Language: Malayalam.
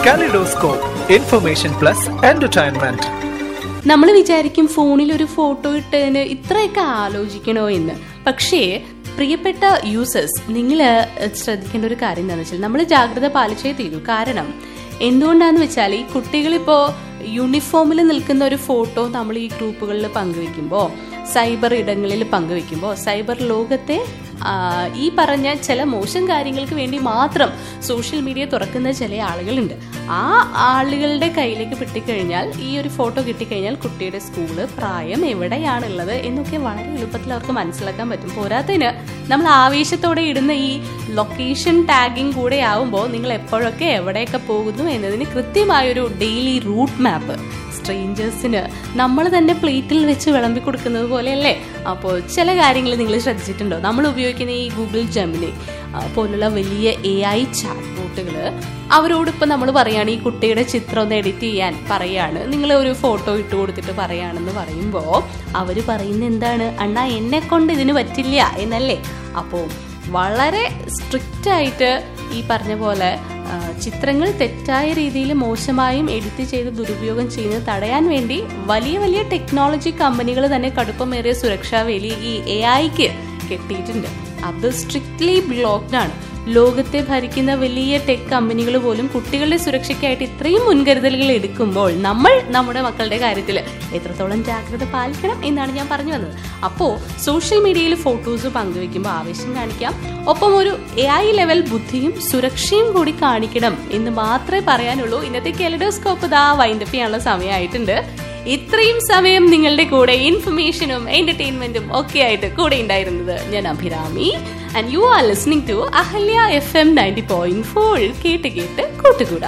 കാലിഡോസ്കോപ്പ് ഇൻഫർമേഷൻ പ്ലസ് എന്റർടൈൻമെന്റ് നമ്മൾ വിചാരിക്കും ഫോണിൽ ഒരു ഫോട്ടോ ഇട്ടതിന് ഇത്രയൊക്കെ ആലോചിക്കണോ എന്ന് പക്ഷേ പ്രിയപ്പെട്ട യൂസേഴ്സ് നിങ്ങൾ ശ്രദ്ധിക്കേണ്ട ഒരു കാര്യം എന്താണെന്ന് വെച്ചാൽ നമ്മൾ ജാഗ്രത പാലിച്ചേ തീരൂ കാരണം എന്തുകൊണ്ടാന്ന് വെച്ചാൽ ഈ കുട്ടികളിപ്പോൾ യൂണിഫോമിൽ നിൽക്കുന്ന ഒരു ഫോട്ടോ നമ്മൾ ഈ ഗ്രൂപ്പുകളിൽ പങ്കുവെക്കുമ്പോൾ സൈബർ ഇടങ്ങളിൽ പങ്കുവെക്കുമ്പോൾ സൈബർ ലോകത്തെ ആ, ഈ പറഞ്ഞ ചില മോശം കാര്യങ്ങൾക്ക് വേണ്ടി മാത്രം സോഷ്യൽ മീഡിയ തുറക്കുന്ന ചില ആളുകളുണ്ട് ആ ആളുകളുടെ കയ്യിലേക്ക് കിട്ടിക്കഴിഞ്ഞാൽ ഈ ഒരു ഫോട്ടോ കിട്ടിക്കഴിഞ്ഞാൽ കുട്ടിയുടെ സ്കൂള് പ്രായം എവിടെയാണുള്ളത് എന്നൊക്കെ വളരെ എളുപ്പത്തിൽ അവർക്ക് മനസ്സിലാക്കാൻ പറ്റും പോരാത്തതിന് നമ്മൾ ആവേശത്തോടെ ഇടുന്ന ഈ ലൊക്കേഷൻ ടാഗിങ് കൂടെ ആവുമ്പോൾ നിങ്ങൾ എപ്പോഴൊക്കെ എവിടെയൊക്കെ പോകുന്നു എന്നതിന് കൃത്യമായൊരു ഡെയിലി റൂട്ട് മാപ്പ് സ്ട്രേഞ്ചേഴ്സിന് നമ്മൾ തന്നെ പ്ലേറ്റിൽ വെച്ച് വിളമ്പി കൊടുക്കുന്നത് പോലെയല്ലേ അപ്പോൾ ചില കാര്യങ്ങൾ നിങ്ങൾ ശ്രദ്ധിച്ചിട്ടുണ്ടോ നമ്മൾ ഉപയോഗിക്കുന്ന ഈ ഗൂഗിൾ ജെമിനി ആ, പോലുള്ള വലിയ എ ഐ ചാറ്റ് ബോട്ടുകൾ അവരോട് ഇപ്പം നമ്മൾ പറയാണ് ഈ കുട്ടിയുടെ ചിത്രം ഒന്ന് എഡിറ്റ് ചെയ്യാൻ പറയാണ് നിങ്ങൾ ഒരു ഫോട്ടോ ഇട്ട് കൊടുത്തിട്ട് പറയാണെന്ന് പറയുമ്പോൾ അവർ പറയുന്ന എന്താണ് അണ്ണാ എന്നെ കൊണ്ട് ഇതിന് പറ്റില്ല എന്നല്ലേ അപ്പോൾ വളരെ സ്ട്രിക്റ്റ് ആയിട്ട് ഈ പറഞ്ഞ പോലെ ആ, ചിത്രങ്ങൾ തെറ്റായ രീതിയിൽ മോശമായും എഡിറ്റ് ചെയ്ത് ദുരുപയോഗം ചെയ്യുന്നത് തടയാൻ വേണ്ടി വലിയ വലിയ ടെക്നോളജി കമ്പനികൾ തന്നെ കടുപ്പമേറിയ സുരക്ഷാ വേലി ഈ എ ഐക്ക് കെട്ടിയിട്ടുണ്ട് അത് സ്ട്രിക്ട്ലി ബ്ലോക്ക്ഡ് ആണ് ലോകത്തെ ഭരിക്കുന്ന വലിയ ടെക് കമ്പനികൾ പോലും കുട്ടികളുടെ സുരക്ഷയ്ക്കായിട്ട് ഇത്രയും മുൻകരുതലുകൾ എടുക്കുമ്പോൾ നമ്മൾ നമ്മുടെ മക്കളുടെ കാര്യത്തിൽ എത്രത്തോളം ജാഗ്രത പാലിക്കണം എന്നാണ് ഞാൻ പറഞ്ഞു വന്നത് അപ്പോൾ സോഷ്യൽ മീഡിയയിൽ ഫോട്ടോസ് പങ്കുവെക്കുമ്പോൾ ആവേശം കാണിക്കാം ഒപ്പം ഒരു എ ഐ ലെവൽ ബുദ്ധിയും സുരക്ഷയും കൂടി കാണിക്കണം എന്ന് മാത്രമേ പറയാനുള്ളൂ ഇന്നത്തെ കെലഡോസ്കോപ്പ് ദാ വൈൻഡപ്പ് ചെയ്യാനുള്ള സമയമായിട്ടുണ്ട് ഇത്രയും സമയം നിങ്ങളുടെ കൂടെ ഇൻഫർമേഷനും എന്റർടൈൻമെന്റും ഒക്കെ ആയിട്ട് കൂടെ ഉണ്ടായിരുന്നത് ഞാൻ Abhirami and you are listening to Ahalya F M ninety point four കേട്ട് കേട്ട് കൂട്ടുകൂടാം